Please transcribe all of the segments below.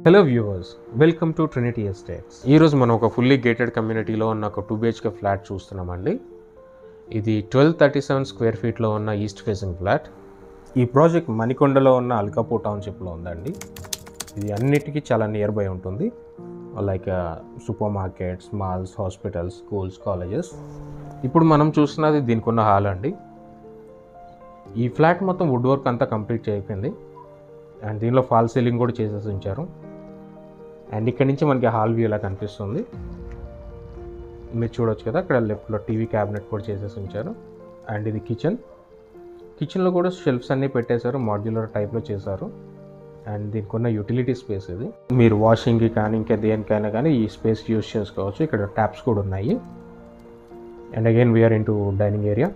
hello viewers welcome to Trinity Estates ఈరోజు మనం ఒక ఫుల్లీ గేటెడ్ కమ్యూనిటీలో ఉన్న ఒక టూ బిహెచ్కే ఫ్లాట్ చూస్తున్నామండి ఇది ట్వెల్వ్ థర్టీ సెవెన్ స్క్వేర్ ఫీట్లో ఉన్న ఈస్ట్ ఫేసింగ్ ఫ్లాట్ ఈ ప్రాజెక్ట్ మణికొండలో ఉన్న అల్కాపూర్ టౌన్షిప్లో ఉందండి ఇది అన్నిటికీ చాలా నియర్ బై ఉంటుంది like supermarkets malls hospitals schools colleges ఇప్పుడు మనం చూస్తున్నది దీనికి ఉన్న హాల్ అండి ఈ ఫ్లాట్ మొత్తం వుడ్ వర్క్ అంతా కంప్లీట్ అయిపోయింది అండ్ దీనిలో ఫాల్ సీలింగ్ కూడా చేసేసి ఉంచారు అండ్ ఇక్కడ నుంచి మనకి హాల్ వ్యూ ఇలా కనిపిస్తుంది మీరు చూడొచ్చు కదా అక్కడ లెఫ్ట్లో టీవీ క్యాబినెట్ కూడా చేసేసి ఉంచారు అండ్ ఇది కిచెన్ కిచెన్లో కూడా షెల్ఫ్స్ అన్నీ పెట్టేశారు మాడ్యులర్ టైప్లో చేశారు అండ్ దీనికి ఉన్న యూటిలిటీ స్పేస్ ఇది మీరు వాషింగ్కి కానీ ఇంకా దేనికైనా కానీ ఈ స్పేస్ యూస్ చేసుకోవచ్చు ఇక్కడ ట్యాప్స్ కూడా ఉన్నాయి and again we're in to dining area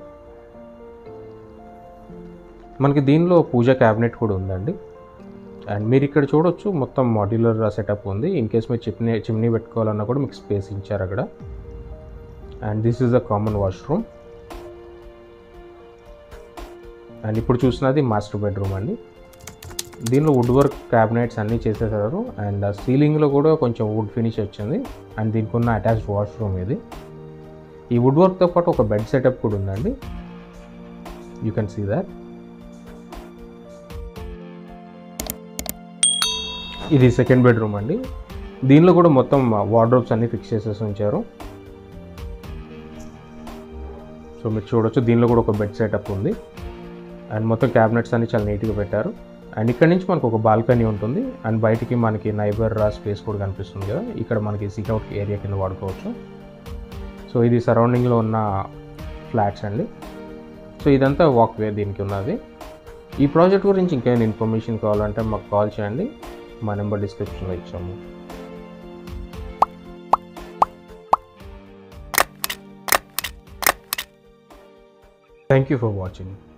మనకి దీనిలో పూజ క్యాబినెట్ కూడా ఉందండి అండ్ మీరు ఇక్కడ చూడొచ్చు మొత్తం మాడ్యులర్ సెటప్ ఉంది ఇన్ కేస్ మీరు చిమ్నీ చిమ్నీ పెట్టుకోవాలన్నా కూడా మీకు స్పేస్ ఇచ్చారు అక్కడ and this is the common washroom and ఇప్పుడు చూసినది మాస్టర్ బెడ్రూమ్ అండి దీనిలో వుడ్ వర్క్ క్యాబినెట్స్ అన్నీ చేసేసారు అండ్ సీలింగ్లో కూడా కొంచెం వుడ్ ఫినిష్ వచ్చింది అండ్ దీనికి ఉన్న అటాచ్డ్ వాష్రూమ్ ఇది ఈ వుడ్ వర్క్తో పాటు ఒక బెడ్ సెటప్ కూడా ఉందండి యూ కెన్ సీ దాట్ ఇది సెకండ్ బెడ్రూమ్ అండి దీనిలో కూడా మొత్తం వార్డ్రోబ్స్ అన్నీ ఫిక్స్ చేసేసి ఉంచారు సో మీరు చూడొచ్చు దీనిలో కూడా ఒక బెడ్ సెటప్ ఉంది అండ్ మొత్తం క్యాబినెట్స్ అన్ని చాలా నీట్గా పెట్టారు అండ్ ఇక్కడ నుంచి మనకు ఒక బాల్కనీ ఉంటుంది అండ్ బయటికి మనకి నైబర్ స్పేస్ కూడా కనిపిస్తుంది కదా ఇక్కడ మనకి సిట్అవుట్ ఏరియా కింద వాడుకోవచ్చు సో ఇది సరౌండింగ్లో ఉన్న ఫ్లాట్స్ అండి సో ఇదంతా వాక్ వే దీనికి ఉన్నది ఈ ప్రాజెక్ట్ గురించి ఇంకేమైనా ఇన్ఫర్మేషన్ కావాలంటే మాకు కాల్ చేయండి మా నెంబర్ డిస్క్రిప్షన్లో ఇచ్చాము థ్యాంక్ యూ ఫర్ వాచింగ్